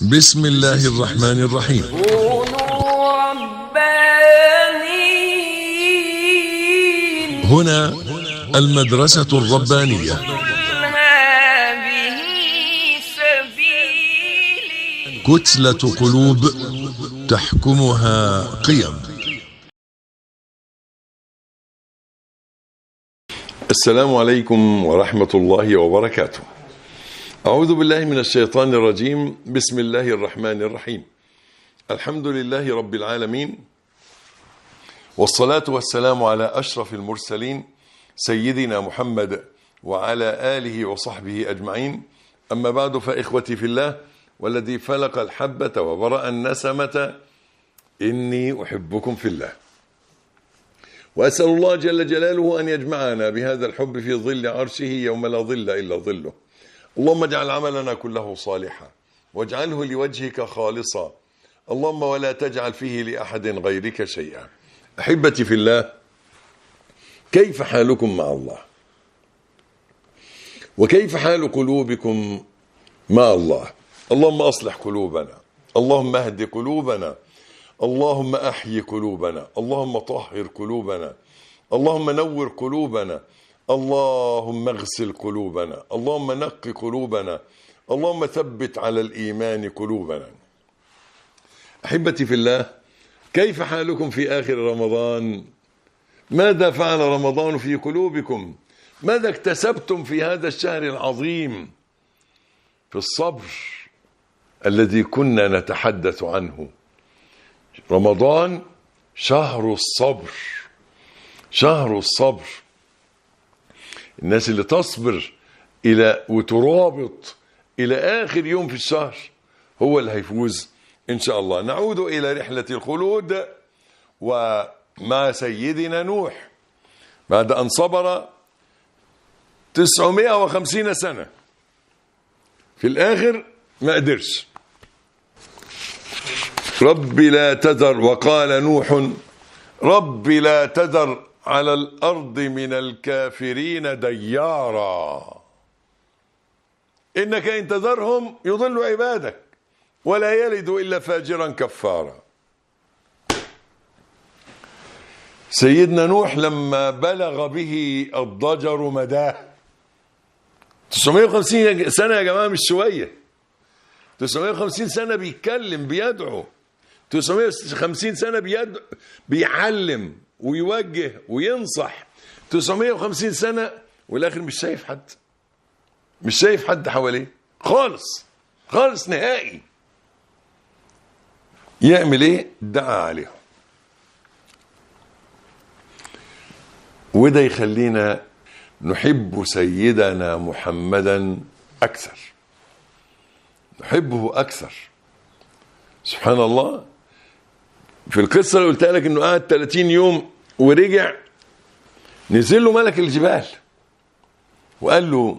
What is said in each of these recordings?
بسم الله الرحمن الرحيم كونوا ربانيين هنا المدرسة الربانية قل هذه سبيلي كتلة قلوب تحكمها قيم السلام عليكم ورحمة الله وبركاته. أعوذ بالله من الشيطان الرجيم، بسم الله الرحمن الرحيم. الحمد لله رب العالمين والصلاة والسلام على أشرف المرسلين سيدنا محمد وعلى آله وصحبه أجمعين. أما بعد فإخوتي في الله والذي فلق الحبة وبرأ النسمة إني أحبكم في الله. وأسأل الله جل جلاله أن يجمعنا بهذا الحب في ظل عرشه يوم لا ظل إلا ظله اللهم اجعل عملنا كله صالحا واجعله لوجهك خالصا اللهم ولا تجعل فيه لأحد غيرك شيئا أحبتي في الله كيف حالكم مع الله وكيف حال قلوبكم مع الله اللهم أصلح قلوبنا اللهم اهد قلوبنا اللهم احيي قلوبنا اللهم طهر قلوبنا اللهم نور قلوبنا اللهم اغسل قلوبنا اللهم نق قلوبنا اللهم ثبت على الايمان قلوبنا احبتي في الله كيف حالكم في اخر رمضان ماذا فعل رمضان في قلوبكم ماذا اكتسبتم في هذا الشهر العظيم في الصبر الذي كنا نتحدث عنه رمضان شهر الصبر شهر الصبر الناس اللي تصبر الى وترابط الى اخر يوم في الشهر هو اللي هيفوز ان شاء الله نعود الى رحله الخلود ومع سيدنا نوح بعد ان صبر 950 سنه في الاخر ما قدرش رب لا تذر وقال نوح رب لا تذر على الارض من الكافرين ديارا انك ان تذرهم يضل عبادك ولا يلد الا فاجرا كفارا سيدنا نوح لما بلغ به الضجر مداه 950 سنه يا جماعه مش شويه 950 سنه بيتكلم بيدعو 950 سنة بيد بيعلم ويوجه وينصح 950 سنة والآخر مش شايف حد مش شايف حد حواليه خالص خالص نهائي يعمل ايه دعا عليهم وده يخلينا نحب سيدنا محمدا أكثر نحبه أكثر سبحان الله في القصة اللي قلتها لك انه قعد 30 يوم ورجع نزل له ملك الجبال وقال له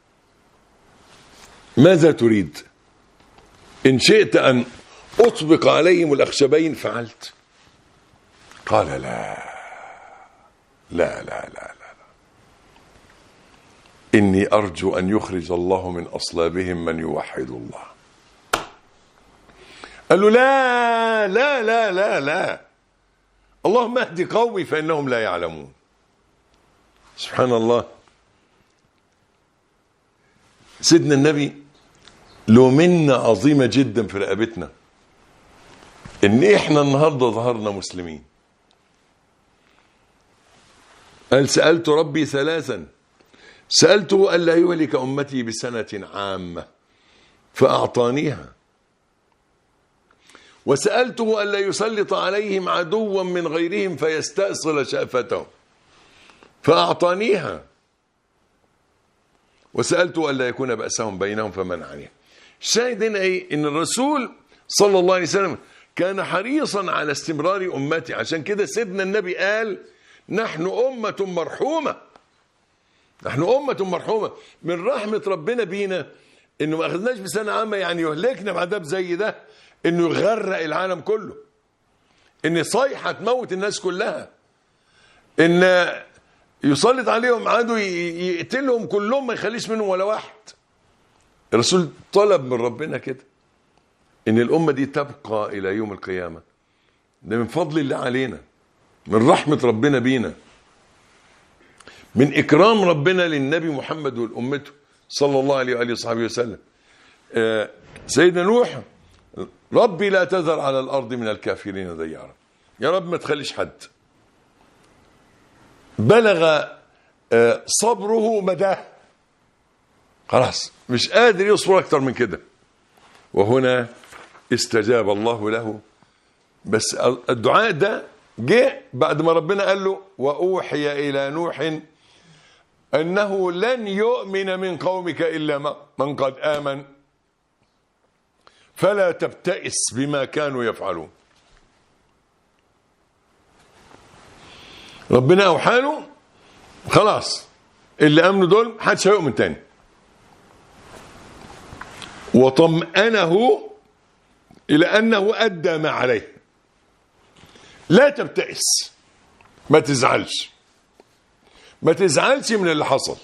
ماذا تريد ان شئت ان اطبق عليهم الاخشبين فعلت قال لا لا لا لا لا, لا. اني ارجو ان يخرج الله من اصلابهم من يوحد الله قال له لا لا لا لا لا اللهم اهد قومي فانهم لا يعلمون سبحان الله سيدنا النبي له منة عظيمة جدا في رقبتنا ان احنا النهاردة ظهرنا مسلمين قال سألت ربي ثلاثا سألته ألا يهلك أمتي بسنة عامة فأعطانيها وسألته ألا يسلط عليهم عدوا من غيرهم فيستأصل شأفتهم فأعطانيها وسألته ألا يكون بأسهم بينهم فمنعني الشاهد هنا إيه إن الرسول صلى الله عليه وسلم كان حريصا على استمرار أمتي عشان كده سيدنا النبي قال نحن أمة مرحومة نحن أمة مرحومة من رحمة ربنا بينا إنه ما أخذناش بسنة عامة يعني يهلكنا بعذاب زي ده انه يغرق العالم كله ان صيحه تموت الناس كلها ان يسلط عليهم عدو يقتلهم كلهم ما يخليش منهم ولا واحد الرسول طلب من ربنا كده ان الامه دي تبقى الى يوم القيامه ده من فضل الله علينا من رحمه ربنا بينا من اكرام ربنا للنبي محمد والامته صلى الله عليه واله وصحبه وسلم آه، سيدنا نوح ربي لا تذر على الارض من الكافرين ديارا يا رب ما تخليش حد بلغ آه، صبره مداه خلاص مش قادر يصبر اكتر من كده وهنا استجاب الله له بس الدعاء ده جه بعد ما ربنا قال له واوحي الى نوح انه لن يؤمن من قومك الا ما- من قد امن فلا تبتئس بما كانوا يفعلون ربنا اوحى له خلاص اللي امنوا دول محدش هيؤمن تاني وطمأنه إلى أنه أدى ما عليه لا تبتئس ما تزعلش ما تزعلش من اللي حصل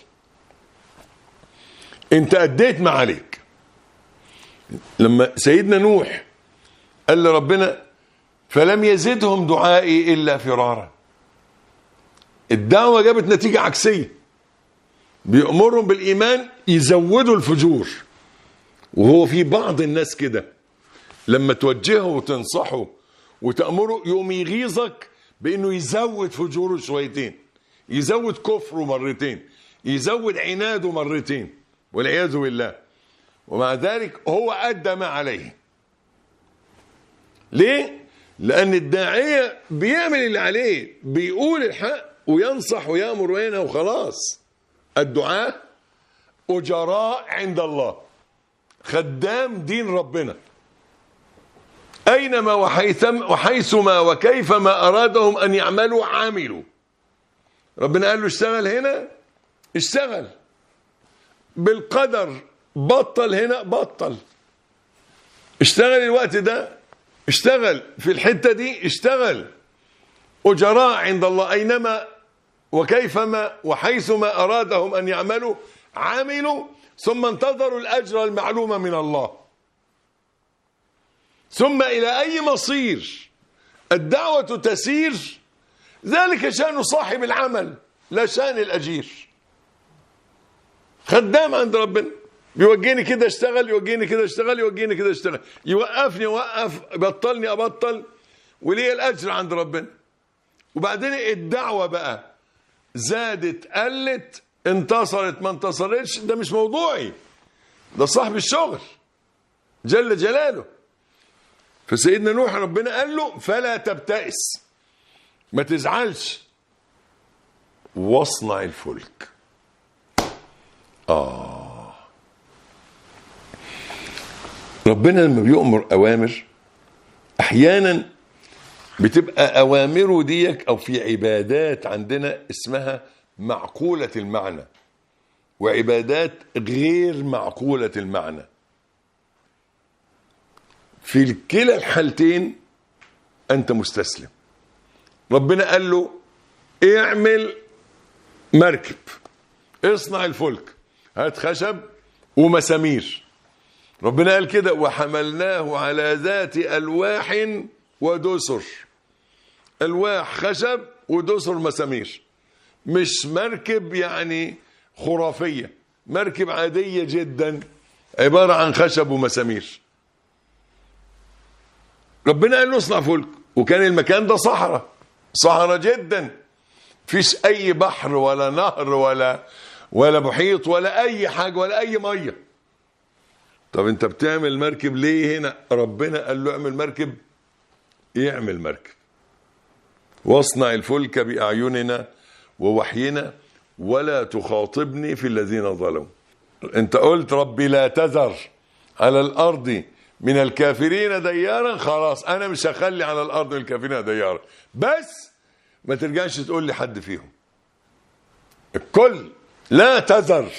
انت أديت ما عليك لما سيدنا نوح قال لربنا فلم يزدهم دعائي إلا فرارا الدعوة جابت نتيجة عكسية بيأمرهم بالإيمان يزودوا الفجور وهو في بعض الناس كده لما توجهه وتنصحه وتأمره يقوم يغيظك بأنه يزود فجوره شويتين يزود كفره مرتين يزود عناده مرتين والعياذ بالله ومع ذلك هو أدى ما عليه ليه؟ لأن الداعية بيعمل اللي عليه بيقول الحق وينصح ويأمر وينهى وخلاص الدعاء أجراء عند الله خدام دين ربنا أينما وحيثم وحيثما وكيفما أرادهم أن يعملوا عملوا ربنا قال له اشتغل هنا اشتغل بالقدر بطل هنا بطل اشتغل الوقت ده اشتغل في الحتة دي اشتغل أجراء عند الله أينما وكيفما وحيثما أرادهم أن يعملوا عملوا ثم انتظروا الأجر المعلوم من الله ثم إلى أي مصير الدعوة تسير ذلك شأن صاحب العمل لا شأن الأجير خدام عند ربنا يوجيني كده اشتغل يوجيني كده اشتغل يوجيني كده اشتغل يوقفني اوقف بطلني ابطل وليه الاجر عند ربنا وبعدين الدعوه بقى زادت قلت انتصرت ما انتصرتش ده مش موضوعي ده صاحب الشغل جل جلاله فسيدنا نوح ربنا قال له فلا تبتئس ما تزعلش واصنع الفلك ربنا لما بيؤمر اوامر احيانا بتبقى اوامره ديك او في عبادات عندنا اسمها معقوله المعنى وعبادات غير معقوله المعنى في كلا الحالتين انت مستسلم ربنا قال له اعمل مركب اصنع الفلك هات خشب ومسامير ربنا قال كده وحملناه على ذات ألواح ودسر ألواح خشب ودسر مسامير مش مركب يعني خرافية مركب عادية جدا عبارة عن خشب ومسامير ربنا قال له اصنع فلك وكان المكان ده صحراء صحراء جدا فيش اي بحر ولا نهر ولا ولا محيط ولا اي حاجه ولا اي ميه طب انت بتعمل مركب ليه هنا ربنا قال له اعمل مركب يعمل مركب واصنع الفلك باعيننا ووحينا ولا تخاطبني في الذين ظلموا انت قلت ربي لا تذر على الارض من الكافرين ديارا خلاص انا مش هخلي على الارض من الكافرين ديارا بس ما ترجعش تقول لي حد فيهم الكل لا تذر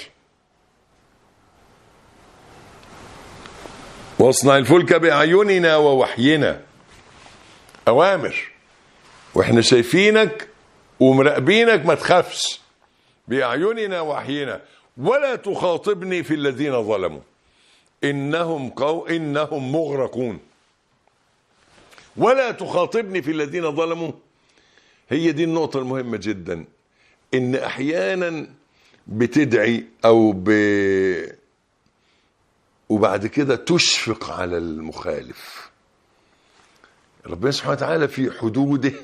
واصنع الفلك باعيننا ووحينا اوامر واحنا شايفينك ومراقبينك ما تخافش باعيننا ووحينا ولا تخاطبني في الذين ظلموا إنهم قو إنهم مغرقون ولا تخاطبني في الذين ظلموا هي دي النقطة المهمة جدا إن أحيانا بتدعي أو ب وبعد كده تشفق على المخالف ربنا سبحانه وتعالى في حدوده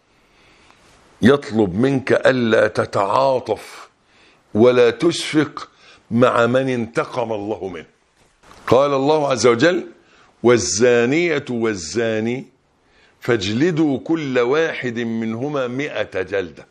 يطلب منك ألا تتعاطف ولا تشفق مع من انتقم الله منه قال الله عز وجل والزانية والزاني فاجلدوا كل واحد منهما مئة جلدة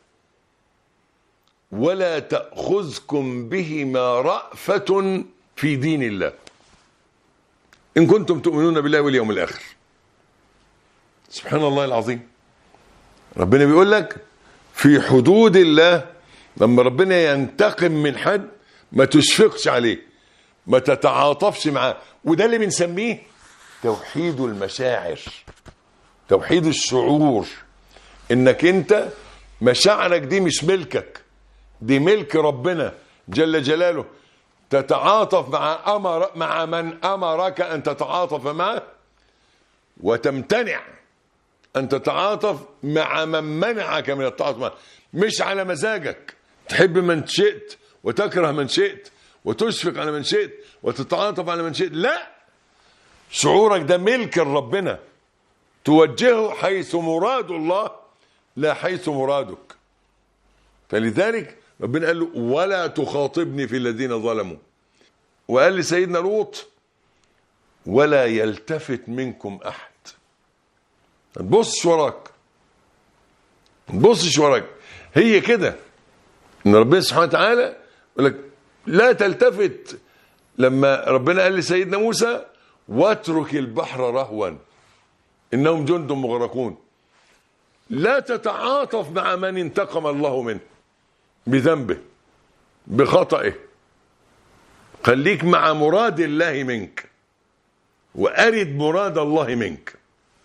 ولا تأخذكم بهما رأفة في دين الله إن كنتم تؤمنون بالله واليوم الآخر سبحان الله العظيم ربنا بيقول لك في حدود الله لما ربنا ينتقم من حد ما تشفقش عليه ما تتعاطفش معاه وده اللي بنسميه توحيد المشاعر توحيد الشعور انك انت مشاعرك دي مش ملكك دي ملك ربنا جل جلاله تتعاطف مع امر مع من امرك ان تتعاطف معه وتمتنع ان تتعاطف مع من منعك من التعاطف معه مش على مزاجك تحب من شئت وتكره من شئت وتشفق على من شئت وتتعاطف على من شئت لا شعورك ده ملك ربنا توجهه حيث مراد الله لا حيث مرادك فلذلك ربنا قال له ولا تخاطبني في الذين ظلموا وقال لسيدنا لوط ولا يلتفت منكم احد ما تبصش وراك ما تبصش وراك هي كده ان ربنا سبحانه وتعالى يقول لك لا تلتفت لما ربنا قال لسيدنا موسى واترك البحر رهوا انهم جند مغرقون لا تتعاطف مع من انتقم الله منه بذنبه بخطئه خليك مع مراد الله منك وأرد مراد الله منك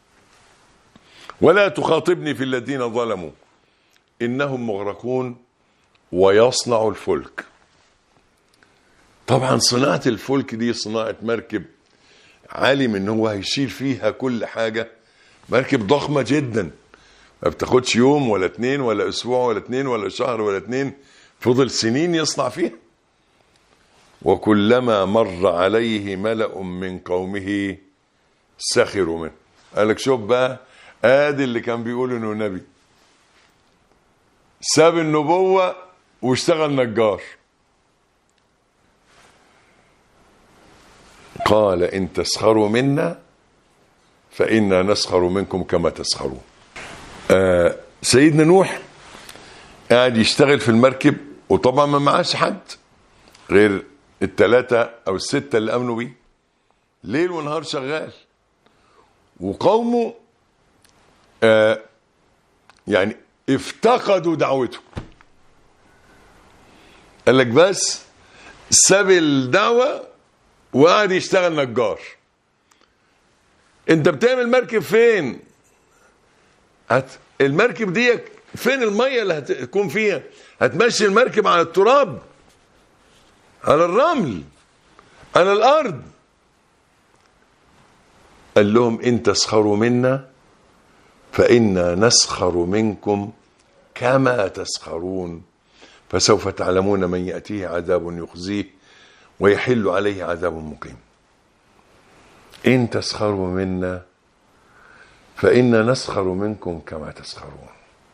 ولا تخاطبني في الذين ظلموا إنهم مغرقون ويصنع الفلك طبعا صناعة الفلك دي صناعة مركب عالم ان هو هيشيل فيها كل حاجة مركب ضخمة جدا ما بتاخدش يوم ولا اتنين ولا اسبوع ولا اتنين ولا شهر ولا اتنين فضل سنين يصنع فيها وكلما مر عليه ملأ من قومه سخروا منه قال لك شوف بقى ادي اللي كان بيقول انه نبي ساب النبوة واشتغل نجار قال إن تسخروا منا فإنا نسخر منكم كما تسخرون آه سيدنا نوح قاعد يشتغل في المركب وطبعا ما معاش حد غير الثلاثة أو الستة اللي أمنوا بيه ليل ونهار شغال وقومه آه يعني افتقدوا دعوته قال لك بس ساب الدعوه وقعد يشتغل نجار انت بتعمل مركب فين هت المركب دي فين الميه اللي هتكون فيها هتمشي المركب على التراب على الرمل على الارض قال لهم ان تسخروا منا فانا نسخر منكم كما تسخرون فسوف تعلمون من ياتيه عذاب يخزيه ويحل عليه عذاب مقيم إن تسخروا منا فإنا نسخر منكم كما تسخرون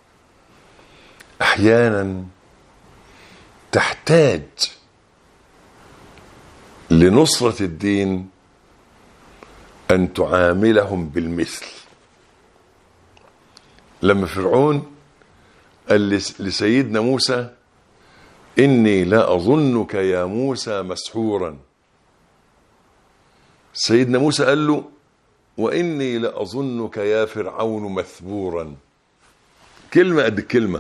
أحيانا تحتاج لنصرة الدين أن تعاملهم بالمثل لما فرعون قال لسيدنا موسى إني لا أظنك يا موسى مسحورا سيدنا موسى قال له وإني لأظنك يا فرعون مثبورا كلمة قد كلمة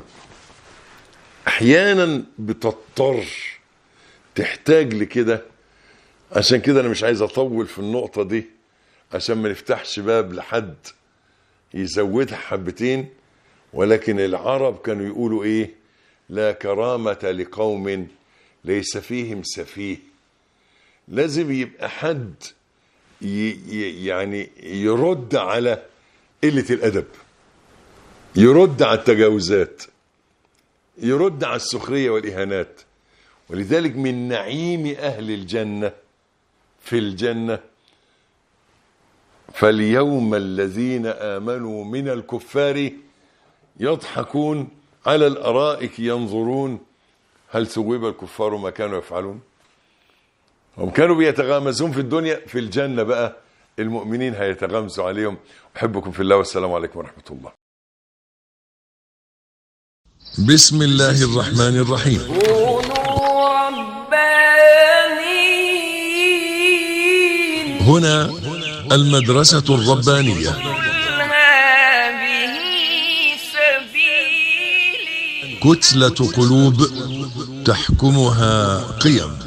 أحيانا بتضطر تحتاج لكده عشان كده أنا مش عايز أطول في النقطة دي عشان ما نفتحش باب لحد يزودها حبتين ولكن العرب كانوا يقولوا إيه لا كرامة لقوم ليس فيهم سفيه لازم يبقى حد ي ي يعني يرد على قلة الأدب يرد على التجاوزات يرد على السخرية والإهانات ولذلك من نعيم أهل الجنة في الجنة فاليوم الذين آمنوا من الكفار يضحكون على الأرائك ينظرون هل ثوب الكفار ما كانوا يفعلون هم كانوا بيتغامزون في الدنيا في الجنة بقى المؤمنين هيتغامزوا عليهم أحبكم في الله والسلام عليكم ورحمة الله بسم الله الرحمن الرحيم كونوا ربانيين هنا المدرسة الربانية قل هذه سبيلي كتلة قلوب تحكمها قيم